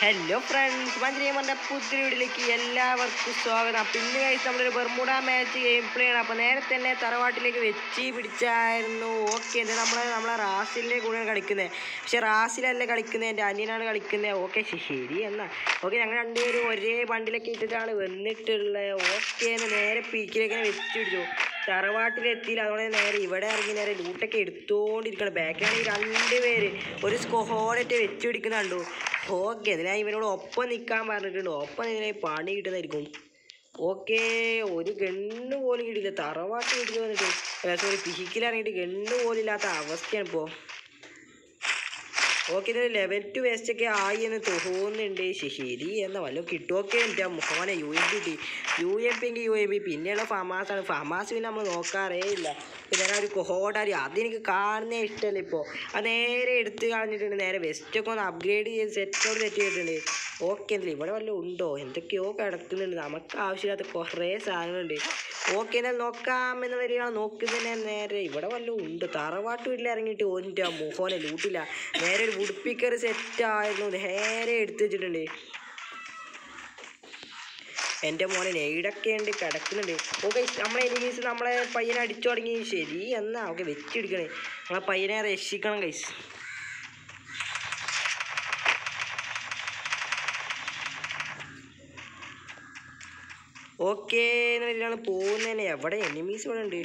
Hello friends മഞ്ചരിയമ്മൻ്റെ പുതിയ വീട്ടിലേക്ക് എല്ലാവർക്കും സ്വാഗതം അപ്പം ഇന്ന് കഴിച്ച് നമ്മളൊരു ബർമുഡ മാച്ച് ഗെയിം പ്ലേ ആണ് അപ്പോൾ നേരെ തന്നെ തറവാട്ടിലേക്ക് വെച്ച് പിടിച്ചായിരുന്നു ഓക്കെ ഇത് നമ്മൾ നമ്മളെ റാസിലിൻ്റെ കൂടെയാണ് കളിക്കുന്നത് പക്ഷെ റാസിലല്ല കളിക്കുന്നത് എൻ്റെ അനിയനാണ് കളിക്കുന്നത് ഓക്കെ ശരി എന്നാ ഓക്കെ ഞങ്ങൾ രണ്ടുപേരും ഒരേ വണ്ടിയിലൊക്കെ ഇട്ടിട്ടാണ് വന്നിട്ടുള്ളത് ഓക്കെ എന്ന് നേരെ പീക്കിലേക്ക് വെച്ച് പിടിച്ചു തറവാട്ടിലെത്തിയില്ല അതുകൊണ്ട് നേരെ ഇവിടെ ഇറങ്ങി നേരെ ലൂട്ടൊക്കെ എടുത്തോണ്ടിരിക്കണം ബാക്കിലാണെങ്കിൽ രണ്ട് പേര് ഒരു സ്കോഡൊക്കെ വെച്ച് പിടിക്കുന്ന കണ്ടു ഓക്കെ ഇതിനാ ഇവനോട് ഒപ്പം നിൽക്കാൻ പറഞ്ഞിട്ടുണ്ട് ഒപ്പം ഇതിനെ പണി കിട്ടുന്നതായിരിക്കും ഓക്കെ ഒരു ഗണ്ണ് പോലും കിട്ടില്ല തറവാട്ട് വീട്ടിൽ വന്നിട്ട് സോറി പിഹിക്കിലിറങ്ങിയിട്ട് ഗണ്ണ് പോലും ഇല്ലാത്ത അവസ്ഥയാണ് ഇപ്പോൾ ഓക്കെ ഇത് ലെവൽ ടു വേസ്റ്റ് ഒക്കെ ആയി എന്ന് തോന്നുന്നുണ്ട് ശ- ശരി എന്നാ വല്ലതും കിട്ടുമൊക്കെ എൻ്റെ മോനെ യു എം പി കിട്ടി യു എം പി എങ്കിൽ യു എം പി പിന്നെയുള്ള ഫമാസാണ് ഫമാസ് പിന്നെ നമ്മൾ നോക്കാറേ ഇല്ല പിന്നെ ഞാൻ ഒരു കൊഹോടാരി അതെനിക്ക് കാണുന്നേ ഇഷ്ടമല്ല ഇപ്പോൾ അത് നേരെ എടുത്ത് കളഞ്ഞിട്ടുണ്ട് നേരെ വെസ്റ്റൊക്കെ ഒന്ന് അപ്ഗ്രേഡ് ചെയ്ത് സെറ്റോട് സെറ്റ് ചെയ്തിട്ടുണ്ട് ഓക്കെ എന്തില്ല ഇവിടെ വല്ലതും ഉണ്ടോ എന്തൊക്കെയോ കിടക്കുന്നുണ്ട് നമുക്ക് ആവശ്യമില്ലാത്ത കുറേ സാധനങ്ങളുണ്ട് ഓക്കെ എന്നാൽ നോക്കാം എന്ന് വരികയാണ് നോക്കുന്നതിനെ നേരെ ഇവിടെ വല്ലതും ഉണ്ട് തറവാട്ട് വീട്ടിൽ ഇറങ്ങിയിട്ട് ഓൻ്റെ മോഹനെ ലൂട്ടില്ല നേരെ ഒരു ഉടുപ്പിക്കർ സെറ്റ് ആയിരുന്നു നേരെ എടുത്ത് വെച്ചിട്ടുണ്ട് എൻ്റെ മോനെ നെയ്ഡൊക്കെ ഉണ്ട് കിടക്കുന്നുണ്ട് ഓക്കെ നമ്മളെ എനിമീസ് നമ്മളെ പയ്യനെ അടിച്ചു തുടങ്ങി ശരി എന്നാ ഓക്കെ വെച്ചെടുക്കണേ നമ്മളെ പയ്യനെ രക്ഷിക്കണം കൈസ് ഓക്കെ എന്നിട്ടാണ് പോകുന്നതന്നെ എവിടെ എനിമീസ് ഇവിടെ ഉണ്ട്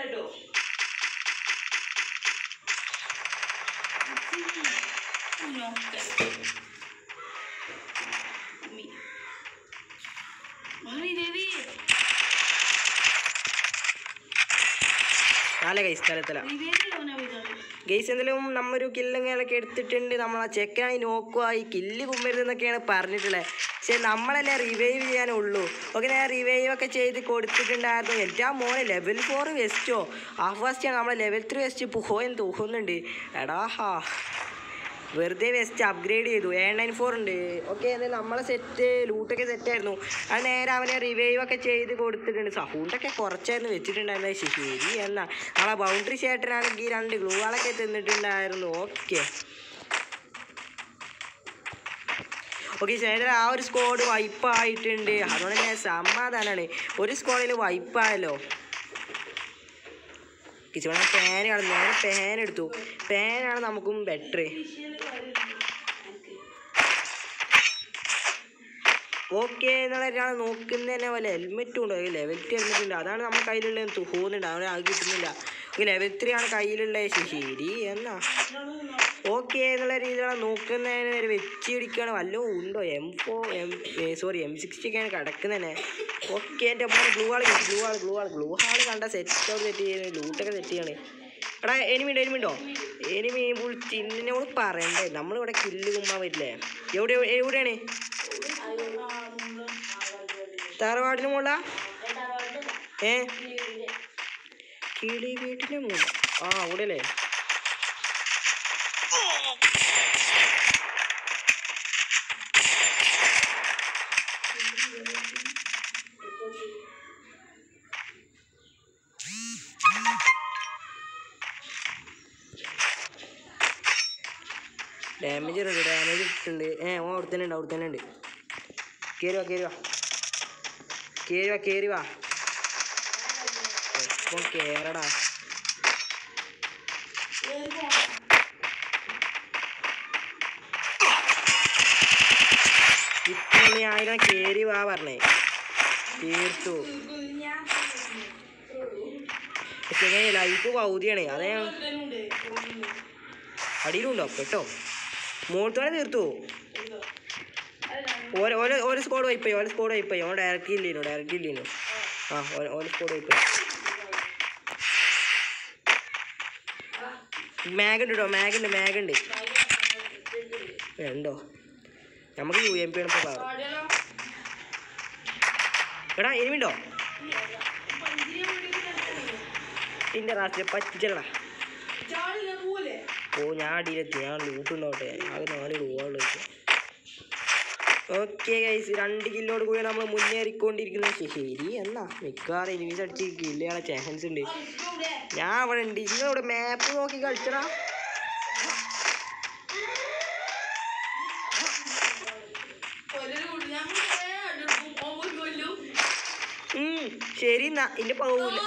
നാളെ കൈസ് സ്ഥലത്തല ഗെയ്സ് എന്തെങ്കിലും നമ്മൊരു കില്ലങ്ങളൊക്കെ എടുത്തിട്ടുണ്ട് നമ്മൾ ആ ചെക്കനായി നോക്കുക ഈ കില്ല് കുമ്പരുതെന്നൊക്കെയാണ് പറഞ്ഞിട്ടുള്ളത് പക്ഷെ നമ്മളല്ലേ റിവൈവ് ചെയ്യാനുള്ളൂ ഓക്കെ ഞാൻ റിവൈവ് ഒക്കെ ചെയ്ത് കൊടുത്തിട്ടുണ്ടായിരുന്നു എൻ്റെ ആ മോനെ ലെവൽ ഫോർ വെസ്റ്റോ ആ ഫസ്റ്റാണ് നമ്മളെ ലെവൽ ത്രീ വെസ്റ്റ് പോയെന്ന് തോന്നുന്നുണ്ട് എടാ ഹാ വെറുതെ വെസ്റ്റ് അപ്ഗ്രേഡ് ചെയ്തു എ നയൻ ഫോർ ഉണ്ട് ഓക്കെ എന്നാൽ നമ്മളെ സെറ്റ് ലൂട്ടൊക്കെ സെറ്റായിരുന്നു അത് നേരെ അവനെ റിവൈവ് ഒക്കെ ചെയ്ത് കൊടുത്തിട്ടുണ്ട് സൗണ്ടൊക്കെ കുറച്ചായിരുന്നു വെച്ചിട്ടുണ്ടായിരുന്നത് ശരി എന്നാ നമ്മളെ ബൗണ്ടറി ചേട്ടനാണെങ്കിൽ രണ്ട് ഗ്ലൂകളൊക്കെ തിന്നിട്ടുണ്ടായിരുന്നു ഓക്കെ ഓക്കെ ചേട്ടൻ ആ ഒരു സ്ക്വാഡ് വൈപ്പായിട്ടുണ്ട് അതുകൊണ്ട് തന്നെ സമാധാനമാണ് ഒരു സ്ക്വാഡിൽ വൈപ്പായല്ലോ കിച്ചോണ പാൻ കളഞ്ഞു ഞാൻ പാൻ എടുത്തു പാനാണ് നമുക്കും ബെറ്റർ ഓക്കെ എന്നുള്ളതാണ് നോക്കുന്നതന്നെ പോലെ ഹെൽമെറ്റും ഉണ്ട് ലെവൽ ടു ഹെൽമെറ്റ് ഉണ്ട് അതാണ് നമ്മുടെ കയ്യിലുള്ളതെന്ന് തോന്നുന്നുണ്ട് അതുകൊണ്ട് അത് കിട്ടുന്നില്ല ലെവൽ ത്രീ ആണ് കയ്യിലുള്ളത് ശരി എന്നാ ഓക്കെ എന്നുള്ള രീതിയിലാണ് നോക്കുന്നതിന് വരെ വെച്ച് പിടിക്കുകയാണ് വല്ലതും ഉണ്ടോ M four M sorry M സിക്സ്റ്റിക്കാണ് കിടക്കുന്നതന്നെ ഓക്കെ എൻ്റെ അപ്പോൾ gloo wall gloo wall gloo wall gloo wall കണ്ട സെറ്റ് ഔട്ട് സെറ്റ് ചെയ്യുന്നത് ലൂട്ടൊക്കെ സെറ്റ് ചെയ്യാണ് എടാ എനിമി ഉണ്ടോ എനിമി ഉണ്ടോ എനിമി വിളിച്ച് ഇന്നോട് പറയണ്ടേ നമ്മളിവിടെ കില്ല് കുമ്പാൻ പറ്റില്ലേ എവിടെ എവിടെയാണ് തറവാടിന് മുള്ള ഏ കിളി വീട്ടിന് മുള്ള ആ അവിടെ അല്ലേ ഡാമേജ് ഉണ്ട് ഡാമേജ് ഇട്ടിട്ടുണ്ട് ഏ ഓ അവിടെ തന്നെ ഉണ്ട് അവിടെ തന്നെ ഉണ്ട് കയറി വാ കയറി വാ കയറി വാ കയറി വാ ഒപ്പം കേറടാ ഇത്ര ആയിരം കയറി വാ പറഞ്ഞേ തീർത്തു പക്ഷേ ലൈഫ് പൗതിയാണേ അതേ അടിയിലുണ്ടോ കേട്ടോ മോളത്തോടെ തീർത്തു ഓരോ ഓരോ ഓരോ സ്കോഡ് വൈപ്പായി ഓരോ സ്കോഡ് വൈപ്പായി ഓൻ ഡയറക്റ്റ് ഇല്ലേനു ഡയറക്റ്റ് ഇല്ലേനു ആ ഓരോ ഓരോ സ്കോഡ് വൈപ്പായി മാഗ് ഉണ്ട് കേട്ടോ മാഗ് ഉണ്ട് മാഗ് ഉണ്ട് ഉണ്ടോ നമുക്ക് യു എം പി ആണ് ഇപ്പോൾ പവർ എടാ എനിമിണ്ടോ ഇതിൻ്റെ രാഷ്ട്രീയ പറ്റിച്ചടാ ഓ ഞാൻ അടിയിലെത്തി ഞാൻ ലൂട്ടുണ്ടോട്ടെ ആകെ നാല് രൂപയുള്ളൂ ഓക്കെ ഗൈസ് രണ്ട് കിലോട് കൂടി നമ്മൾ മുന്നേറിക്കൊണ്ടിരിക്കുന്നത് ശരി എന്നാ മിക്കവാറും എനിമീസ് അടിച്ച് കില്ലുകളെ ചാൻസ് ഉണ്ട് ഞാൻ അവിടെ ഉണ്ട് നിങ്ങളിവിടെ മാപ്പ് നോക്കി കളിച്ചടാ ഉം, ശരി എന്നാ ഇന്റെ പോവൂല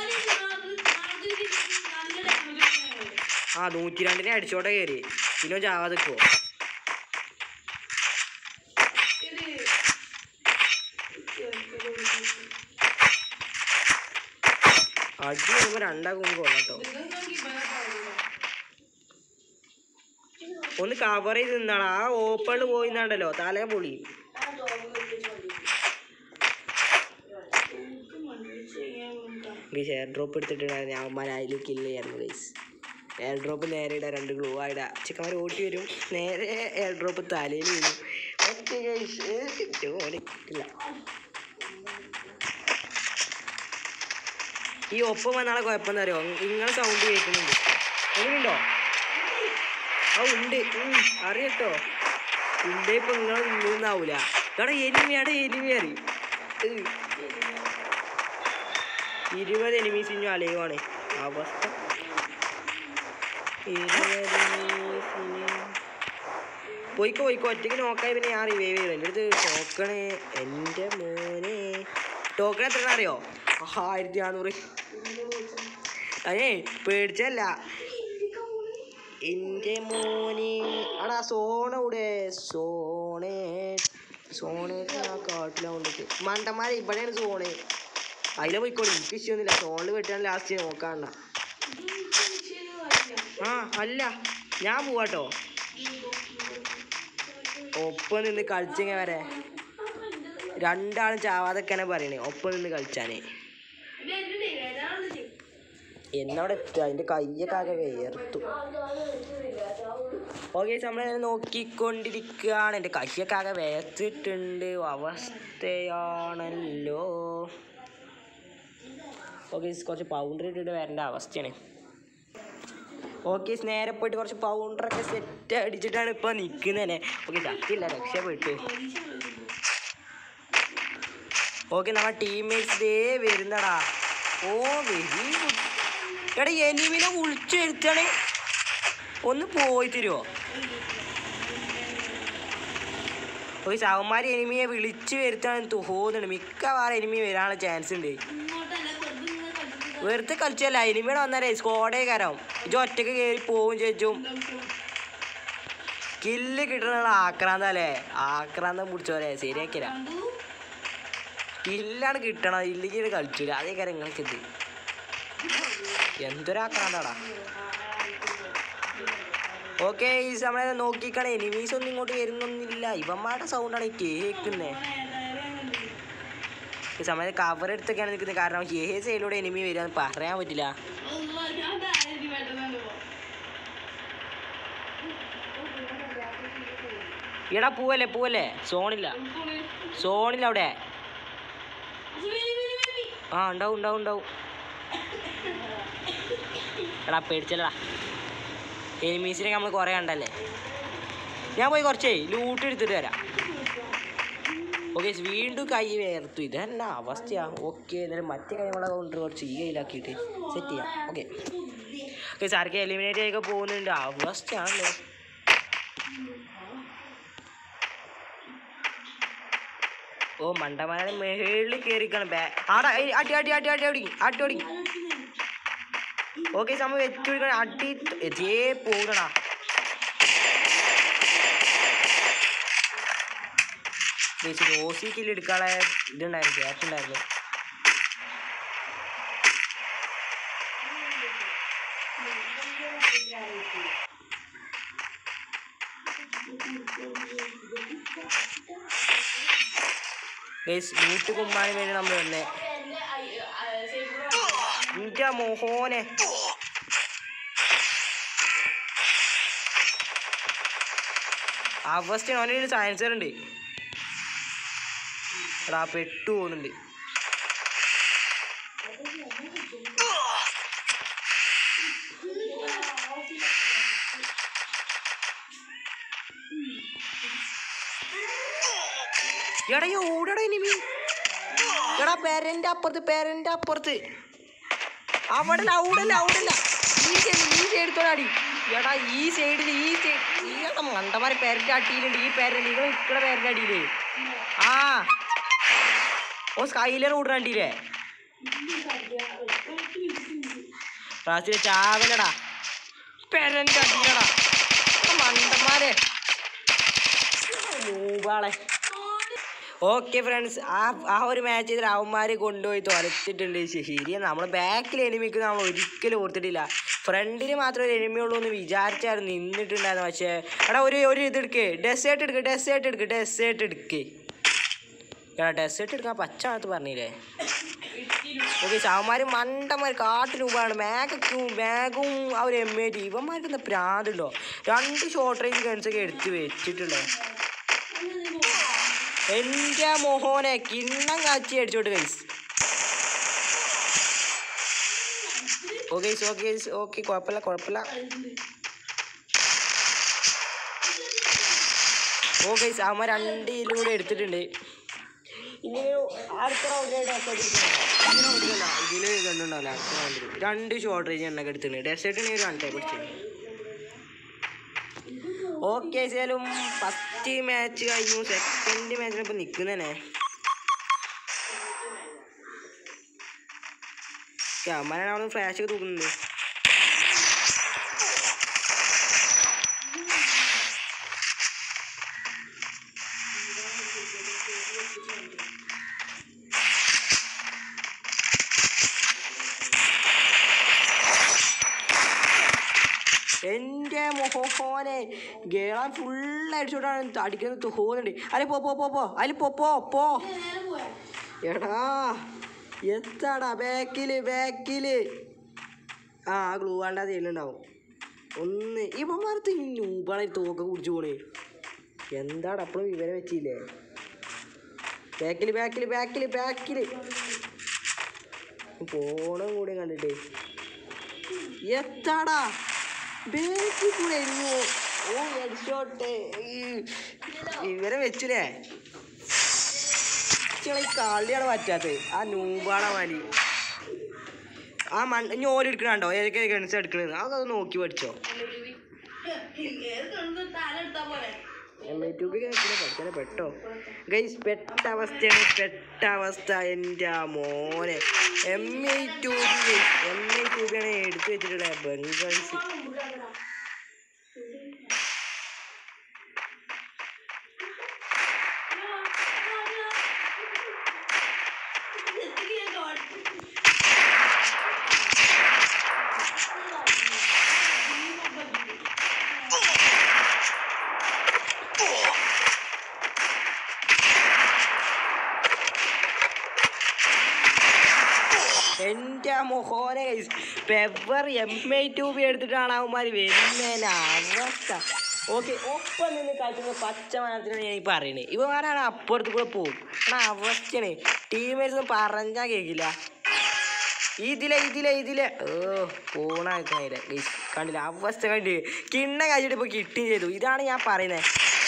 ആ നൂറ്റി രണ്ടിനെ അടിച്ചോട്ടെ കയറി പിന്നെ ജാവ നിൽക്കുവോ അടി വരുമ്പോ രണ്ടാക്കും കൊള്ളട്ടോ ഒന്ന് കവർ ചെയ്ത് നിന്നാണ് ആ ഓപ്പണിൽ പോയി നിന്നാണ്ടല്ലോ തലേ പൊളി എയർ ഡ്രോപ്പ് എടുത്തിട്ടുണ്ടായിരുന്നു ഞാൻ അമ്മ അതിൽ കില്ല് ചെയ്യായിരുന്നു ഗൈസ് എയർ ഡ്രോപ്പ് നേരെ ഇടാം രണ്ട് ഗ്ലൂ ആയിടാ ചിക്കന്മാർ ഓട്ടി വരും നേരെ എയർ ഡ്രോപ്പ് തലയിൽ വീഴും ഓക്കെ ഗൈസ് ഓടിക്കില്ല ഈ ഒപ്പം വന്നാളെ കുഴപ്പം എന്താ അറിയോ നിങ്ങളെ സൗണ്ട് കേൾക്കുന്നുണ്ട് എങ്ങനെയുണ്ടോ ആ ഉണ്ട് ഉം, അറിയട്ടോ ഉണ്ട് ഇപ്പൊ നിങ്ങളെ നിന്നാവൂല എടാ എനിമി എടാ എനിമി അറി ഇരുപത് എനിമീസ് ഇനി അലയുവാണ് അവസ്ഥ ഇരുപത് enemies ഇനി- പോയിക്കോ പോയിക്കോ ഒറ്റയ്ക്ക് നോക്കായി പിന്നെ ഞാൻ റിവൈവ് ചെയ്തു എൻ്റെ അടുത്ത് ടോക്കണ് എൻ്റെ മോനെ ടോക്കൺ എത്ര അറിയോ ആയിരത്തി നാനൂറ് അതെ പേടിച്ചല്ല എൻ്റെ മോനെ ആടാ സോണ ഇവിടെ സോണേ സോണേ ആ കാട്ടിലാവുണ്ട് മണ്ടന്മാരെ ഇവിടെയാണ് സോണ് അതിലെ പോയിക്കോളി എനിക്ക് ഇഷ്ടമൊന്നുമില്ല സോണിൽ വെട്ടാൻ ലാസ്റ്റ് നോക്കാണ്ട ആ അല്ല ഞാൻ പോവാട്ടോ ഒപ്പം നിന്ന് കളിച്ചെങ്ങനെ വരെ രണ്ടാളും ചാവാതൊക്കെയാണ് പറയണേ ഒപ്പം നിന്ന് കളിച്ചാനേ എന്നവിടെ എത്തുക അതിൻ്റെ കയ്യൊക്കെ ആകെ വേർത്തു ഓക്കെ നമ്മളിങ്ങനെ നോക്കിക്കൊണ്ടിരിക്കുകയാണ് എൻ്റെ കയ്യൊക്കെ ആകെ വേർത്തിട്ടുണ്ട് അവസ്ഥയാണല്ലോ ഓക്കെ കുറച്ച് പൗണ്ടർ ഇട്ടിട്ട് വരേണ്ട അവസ്ഥയാണ് ഓക്കെ നേരെ പോയിട്ട് കുറച്ച് പൗണ്ടറൊക്കെ സെറ്റ് അടിച്ചിട്ടാണ് ഇപ്പോൾ നിൽക്കുന്നത് തന്നെ ഓക്കെ ചത്തില്ല രക്ഷപ്പെട്ടു ഓക്കെ നമ്മളെ ടീംമേറ്റ്സ് ദേ വരുന്നടാ ഓ വെരി ഗുഡ് എടാ എനിമിനെ വിളിച്ചു വരുത്താണ് ഒന്ന് പോയി തരുമോ ഓക്കെ ചവന്മാർ എനിമിയെ വിളിച്ചു വരുത്താൻ തോന്നുന്നുണ്ട് മിക്കവാറും എനിമി വരാനുള്ള ചാൻസ് ഉണ്ട് വെറുതെ കളിച്ചല്ല എനിമിയുടെ വന്നാലേ സ്കോഡേ കയറാം ഇത് ഒറ്റക്ക് കയറി പോവും ചേച്ചും കില്ല് കിട്ടണ ആക്രാന്ത അല്ലേ ആക്രാന്തം പിടിച്ചോലെ ശരിയാക്കില്ല കില്ലാണ് കിട്ടണം ഇല്ലെങ്കിൽ ഇത് കളിച്ചില്ല അതേ കാര്യം നിങ്ങൾക്ക് ഇത് എന്തൊരാക്രാന്താടാ ഓക്കെ ഈ നമ്മളെ നോക്കിക്കളെ എനിമീസ് ഒന്നും ഇങ്ങോട്ട് വരുന്നൊന്നുമില്ല ഇവന്മാരുടെ സൗണ്ടാണ് ഈ കേൾക്കുന്നത് ഈ സമയത്ത് കവർ എടുത്തൊക്കെയാണ് നിൽക്കുന്നത് കാരണം ഏത് സൈഡിലൂടെ എനിമി വരിക എന്ന് പറയാൻ പറ്റില്ല എടാ പൂവല്ലേ പൂവല്ലേ സോണില്ല സോണില്ല അവിടെ ആ ഉണ്ടാവും ഉണ്ടാവും ഉണ്ടാവും എടാ പേടിച്ചല്ലടാ എനിമീസിനെ നമ്മൾ കുറേ കണ്ടല്ലേ ഞാൻ പോയി കുറച്ചേ ലൂട്ട് എടുത്തിട്ട് വരാം ഓക്കെ വീണ്ടും കൈ വേർത്തു ഇത് തന്നെ അവസ്ഥയാ ഓക്കെ എന്നാലും മറ്റേ കാര്യങ്ങളൊക്കെ കൊണ്ട് കുറച്ച് ഈ കയ്യിലാക്കിയിട്ട് സെറ്റ് ചെയ്യാം ഓക്കെ ഓക്കെ സാർക്ക് എലിമിനേറ്റ് ചെയ്യൊക്കെ പോകുന്നുണ്ട് അവസ്ഥയാണല്ലോ ഓ മണ്ടന്മാരെ മേളിൽ കയറിക്കണം ബാ ആടാ ഏയ് അടി അടി അടി അടി അടി അടി അടി ഓക്കെ സമയം വെച്ചു പിടിക്കണം അടി എതേ പോകണടാ ഓസി കില്ല് എടുക്കാനുള്ള ഇതുണ്ടായിരുന്നു ഗ്യാപ്പ് ഉണ്ടായിരുന്നു ഗൈസ് നൂറ്റ് കുമ്മാനും വേണ്ടി നമ്മൾ വന്നേ നിന്റെ മോഹോനെ അവസ്ഥ അവനൊരു സയൻസർ ഉണ്ട് എടാ പെട്ടു പോകുന്നുണ്ട് എടാ ഈ ഓടടാ ഇനിമി എടാ പേരന്റെ അപ്പുറത്ത് പേരന്റെ അപ്പുറത്ത് അവിടെ അവിടെ അവിടെ നീ ചെന്ന് നീ എടുത്തോടാടി എടാ ഈ സൈഡിൽ ഈ സൈഡ് ഈ എടാ മണ്ടന്മാരെ പേരൻ്റെ അടിയിലുണ്ട് ഈ പേരൻ്റെ നിങ്ങൾ ഇക്കടെ പേരൻ്റെ അടിയില് ആ ഓ സ്കൈലർ കൂട്ടണ അടിയില്ലേ റാസിലെ ചാവലടാ പേരൻ്റെ അടിയിലടാ എടാ മണ്ടന്മാരെ മൂവാളെ ഓക്കെ ഫ്രണ്ട്സ് ആ ആ ഒരു മാച്ച് ചെയ്തിട്ട് അവന്മാർ കൊണ്ടുപോയി തുലച്ചിട്ടുണ്ട് ശരിയാ നമ്മൾ ബാക്കിൽ എനിമിക്ക് നമ്മൾ ഒരിക്കലും ഓർത്തിട്ടില്ല ഫ്രണ്ടിൽ മാത്രമേ ഒരു എനിമി ഉള്ളൂ എന്ന് വിചാരിച്ചായിരുന്നു നിന്നിട്ടുണ്ടായിരുന്നു പക്ഷേ എടാ ഒരു ഒരു ഇത് എടുക്ക് ഡെസേർട്ട് എടുക്ക് ഡെസേർട്ട് എടുക്ക് ഡെസേർട്ട് എടുക്ക് എടാ ഡെസേർട്ട് എടുക്കാൻ പച്ച ഭാഗത്ത് പറഞ്ഞില്ലേ ഓക്കെ അവന്മാർ മണ്ടന്മാർ കാട്ടിന് മുമ്പാണ് മാഗക്കും മാഗും ആ ഒരു എം എ ടി ഇവന്മാർക്ക് എന്താ പ്രാന്തുണ്ടോ രണ്ട് ഷോർട്ട് റേഞ്ച് ഗൺസൊക്കെ എടുത്ത് വെച്ചിട്ടുണ്ടോ എന്റെ മോഹോനെ കിണ്ണം കാച്ചി അടിച്ചോട്ട് ഗൈസ് ഓക്കെ ഓക്കെ ഓക്കെ കുഴപ്പമില്ല കുഴപ്പമില്ല ഓ ഗൈസ് അവന്മാർ രണ്ട് ഇതിലും കൂടെ എടുത്തിട്ടുണ്ട് ഇനി അടുത്ത റൗണ്ടിലായിട്ട് ഇതിൽ കണ്ടുണ്ടാവില്ല അടുത്ത റൗണ്ടിൽ രണ്ട് ഷോർട്ട് റേഞ്ച് എണ്ണൊക്കെ എടുത്തിട്ടുണ്ട് ഡെസേർട്ടിന് ഒരു വൺ ടൈപ്പ് അടിച്ചത് ഓക്കെ ഏതായാലും ഫസ്റ്റ് മാച്ച് കഴിഞ്ഞു സെക്കൻഡ് മാച്ചിന് ഇപ്പൊ നിക്കുന്നതന്നെ അമ്മനാണ് അവിടെ ഫ്ലാഷ് ഒക്കെ തൂക്കുന്നുണ്ട് എന്റെ മോഹോനെ ഗേളാൻ ഫുൾ അടിച്ചോട്ടാണ് അടിക്കുന്നത് തോന്നുന്നുണ്ട് അല്ലെ പോ പോ പോ പോ അതിൽ പോ പോ പോ എടാ എത്താടാ ബാക്കില് ബാക്കില് ആ ഗ്ലൂ വേണ്ട ചെയ്യുന്നുണ്ടാവും ഒന്ന് ഇവന്മാരത്ത് ഈ നൂപ്പാണ് തോക്ക കുടിച്ചു പോണേ എന്താടാ അപ്പോഴും വിവരം വെച്ചില്ലേ ബാക്കില് ബാക്കില് ബാക്കില് ബാക്കില് പോണം കൂടി കണ്ടിട്ട് എത്താടാ ബാക്കിൽ കൂടെ എരിഞ്ഞു ഓ ഹെഡ്ഷോട്ട് ഇവരെ വെച്ചില്ലേ ഈ കളിയാണ് പറ്റാത്തത് ആ നൂമ്പാടാ മാലി ആ മൺ ഇനി ഓല് എടുക്കണുണ്ടോ ഏതൊക്കെ ഗൺസ് എടുക്കണെന്ന് അതൊക്കെ നോക്കി പഠിച്ചോ എം ഐ ടു പഠിച്ചാലേ പെട്ടോ ഗൈസ് പെട്ട അവസ്ഥയാണ് പെട്ട അവസ്ഥ എൻ്റെ മോനെ M I two M I two ആണ് എടുത്തു വെച്ചിട്ടുള്ള ബംഗാൾസ് എൻ്റെ മോഹോനെ പെവർ എം ഐ ടു ബി എടുത്തിട്ടാണ് അവന്മാർ വരുന്നതിന് അവസ്ഥ ഓക്കെ ഒപ്പം നിന്ന് കളിക്കുന്ന പച്ച മരത്തിനാണ് ഞാൻ ഈ പറയുന്നത് ഇവന്മാരാണ് അപ്പുറത്ത് കൂടെ പോകും കാരണം അവസ്ഥയാണ് ടീമേഴ്സ് പറഞ്ഞാൽ കേൾക്കില്ല ഇതിലെ ഇതിലെ ഇതിലെ ഓ പോണായില്ല കണ്ടില്ല അവസ്ഥ കണ്ട് കിണ്ണ കഴിച്ചിട്ട് ഇപ്പോൾ കിട്ടുകയും ചെയ്തു ഇതാണ് ഞാൻ പറയുന്നത്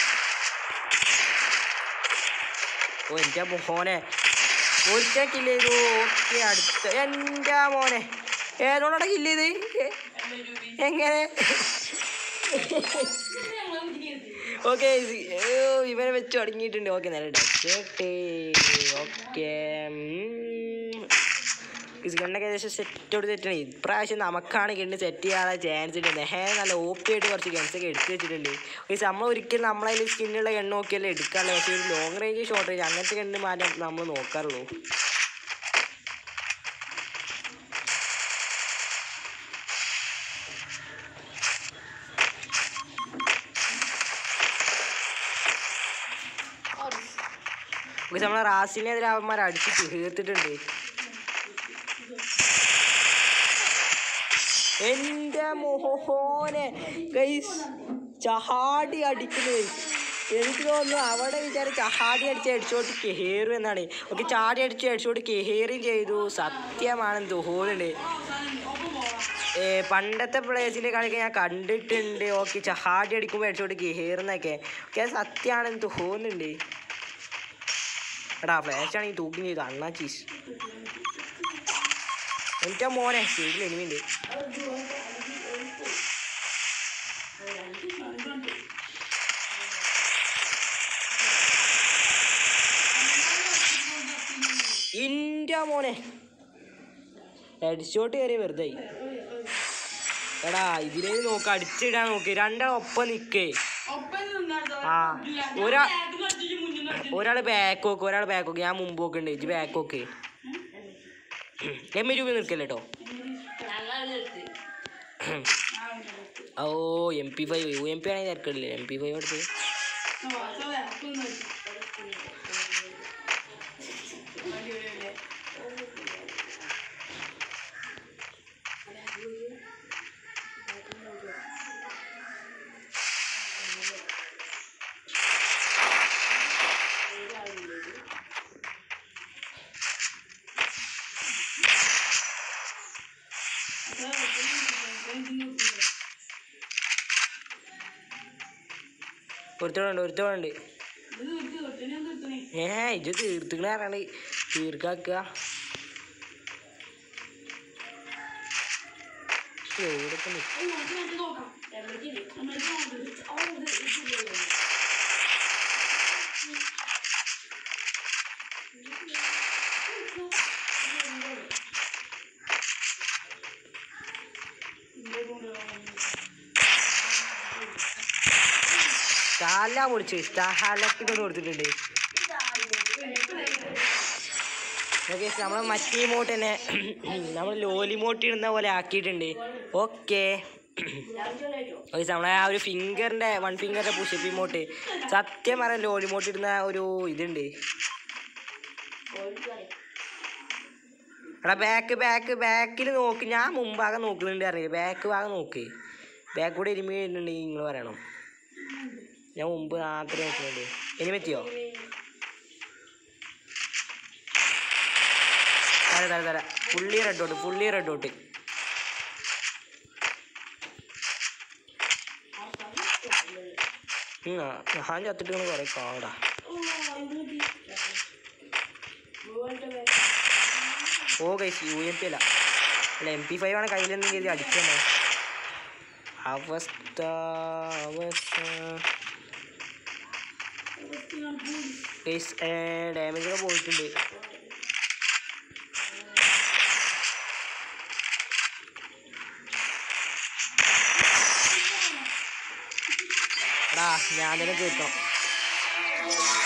ഓ എൻ്റെ മോനെ ഒറ്റ കില്ല് ചെയ്തു ഓക്കെ അടുത്ത എൻ്റെ മോനെ ഏതോടെ കില്ല് ചെയ്ത് എ- എങ്ങനെ ഓക്കെ ഇവനെ വെച്ച് തുടങ്ങിയിട്ടുണ്ട് ഓക്കെ നല്ല ഡെസേർട്ട് ഓക്കെ ഗണ്ണൊക്കെ ഏകദേശം സെറ്റോട് സെറ്റാണ് ഇപ്രാവശ്യം നമുക്കാണ് ഗണ്ണ് സെറ്റ് ചെയ്യാനുള്ള ചാൻസ് ഉണ്ട് നെഹേ നല്ല ഓപ്പി ആയിട്ട് കുറച്ച് ഗൺസൊക്കെ എടുത്ത് വെച്ചിട്ടുണ്ട് പക്ഷേ നമ്മൾ ഒരിക്കലും നമ്മളതിൽ സ്കിന്നുള്ള ഗണ്ണ് നോക്കിയല്ലേ എടുക്കാറുള്ളൂ പക്ഷേ ഒരു ലോങ് റേഞ്ച് ഷോർട്ട് റേഞ്ച് അങ്ങനത്തെ ഗണ്ണ് മാറ്റാൻ നമ്മൾ നോക്കാറുള്ളൂ പക്ഷെ നമ്മളെ റാസിനെതിരെ അവന്മാർ അടിച്ച് തീർത്തിട്ടുണ്ട് എൻ്റെ മോഹോനെ ഗൈസ് ചഹാടി അടിക്കുന്നു guys. എനിക്ക് തോന്നുന്നു അവിടെ വിചാരം ചഹാടി അടിച്ച് അടിച്ചോട്ട് കയറും എന്നാണ് ഓക്കെ ചാടി അടിച്ച് അടിച്ചോട്ട് കയറുകയും ചെയ്തു സത്യമാണെന്ന് തോന്നുന്നുണ്ട് ഏ, പണ്ടത്തെ പ്ലേസിൻ്റെ കളിയൊക്കെ ഞാൻ കണ്ടിട്ടുണ്ട് ഓക്കെ ചഹാടി അടിക്കുമ്പോൾ അടിച്ചോട്ട് കയറുന്നൊക്കെ ഓക്കെ അത് സത്യമാണെന്ന് തോന്നുന്നുണ്ട് എടാ ഫ്ലാഷ് ആണെങ്കിൽ തൂക്കി ചെയ്തു അണ്ണാ ചീസ് എൻ്റെ മോനെ സൈഡിൽ എനിമിണ്ട് മോനെ ഹെഡ് ഷോട്ട് കയറി വെറുതെ ആയി. എടാ ഇതിലേ നോക്ക് അടിച്ചിടാൻ നോക്ക് രണ്ടാളും ഒപ്പം നിക്കേ ആ ഒരാ ഒരാൾ ബാക്ക് നോക്ക് ഒരാൾ ബാക്ക് നോക്ക് ഞാൻ മുമ്പ് നോക്കുന്നുണ്ട് ഇജ്ജ് ബാക്ക് നോക്ക് എം രൂപ നിൽക്കല്ലേ കേട്ടോ ഓ M P five U M P ആണെങ്കിൽ തിരക്കില്ലേ എം പി ഫൈവ് എടുത്ത് ഒരുത്തോടുണ്ട് ഒരുത്തോടുണ്ട് ഏ ഇജ്ജ് തീർത്തിക്കണ പറഞ്ഞാണ്ട് തീർക്കാക്കുക എവിടെ ഇപ്പൊ നിക്ക്? സ്റ്റാല പൊളിച്ച് സ്റ്റാലക്കിട്ട് കൊടുത്തിട്ടുണ്ട് ഓക്കെ നമ്മൾ മറ്റേ മോട്ട് തന്നെ നമ്മൾ ലോലി മോട്ട് ഇടുന്ന പോലെ ആക്കിയിട്ടുണ്ട് ഓക്കെ ഓക്കെ നമ്മളെ ആ ഒരു ഫിംഗറിൻ്റെ വൺ ഫിംഗറിൻ്റെ പുഷപ്പ് മോട്ട് സത്യം പറയാൻ ലോലി മോട്ട് ഇടുന്ന ഒരു ഇതുണ്ട് എടാ ബാക്ക് ബാക്ക് ബാക്കിൽ നോക്ക് ഞാൻ മുമ്പാകെ നോക്കുന്നുണ്ട് അറിയാം ബാക്ക് ഭാഗം നോക്ക് ബാക്ക് കൂടെ ഇരുമി വരുന്നുണ്ടെങ്കിൽ നിങ്ങൾ പറയണം ഞാൻ മുമ്പ് മാത്രമേ നോക്കുന്നുള്ളൂ ഇനി പറ്റിയോ തരാം തരാം തരാം fully red out fully red out ഞാൻ ചത്തിട്ട് കുറെ കാടാ ഓ കൈസ് യു എം പി അല്ല അല്ല എം പി ഫൈവ് ആണ് കയ്യിലെന്ന് കരുതി അടിക്കണേ അവസ്ഥ അവസ്ഥ ഗൈസ് ഡാമേജ് ഒക്കെ പോയിട്ടുണ്ട് എടാ ഞാൻ തന്നെ തീർക്കണം